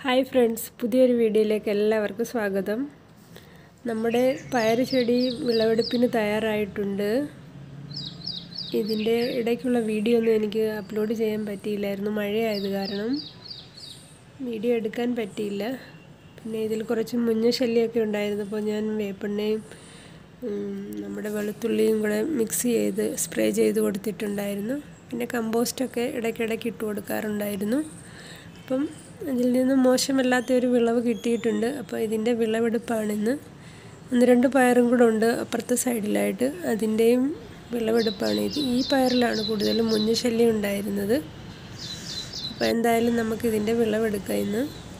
hi friends പുതിയൊരു വീഡിയോയിലേക്ക് എല്ലാവർക്കും സ്വാഗതം നമ്മുടെ പയർ ചെടി വിളവെടുപ്പിന് തയ്യാറായിട്ടുണ്ട് ഇതിൻ്റെ ഇടയ്ക്കുള്ള വീഡിയോ ഒന്നും എനിക്ക് അപ്ലോഡ് ചെയ്യാൻ പറ്റിയില്ലായിരുന്നു മഴയായത് കാരണം വീഡിയോ എടുക്കാൻ പറ്റിയില്ല പിന്നെ ഇതിൽ കുറച്ച് മുഞ്ഞ ശല്യമൊക്കെ ഉണ്ടായിരുന്നപ്പോൾ ഞാൻ വേപ്പെണ്ണയും ഉം, നമ്മുടെ വെളുത്തുള്ളിയും കൂടെ മിക്സ് ചെയ്ത് സ്പ്രേ ചെയ്ത് കൊടുത്തിട്ടുണ്ടായിരുന്നു പിന്നെ കമ്പോസ്റ്റൊക്കെ ഇടയ്ക്കിടയ്ക്ക് ഇട്ട് കൊടുക്കാറുണ്ടായിരുന്നു അപ്പം ഇതിൽ നിന്ന് മോശമല്ലാത്ത ഒരു വിളവ് കിട്ടിയിട്ടുണ്ട് അപ്പോൾ ഇതിൻ്റെ വിളവെടുപ്പാണിന്ന് ഒന്ന് രണ്ട് പയറും കൂടെ ഉണ്ട് അപ്പുറത്തെ സൈഡിലായിട്ട് അതിൻ്റെയും വിളവെടുപ്പാണ് ഇത് ഈ പയറിലാണ് കൂടുതലും മുഞ്ഞ ശല്യം ഉണ്ടായിരുന്നത് അപ്പോൾ എന്തായാലും നമുക്കിതിൻ്റെ വിളവെടുക്കാം ഇന്ന്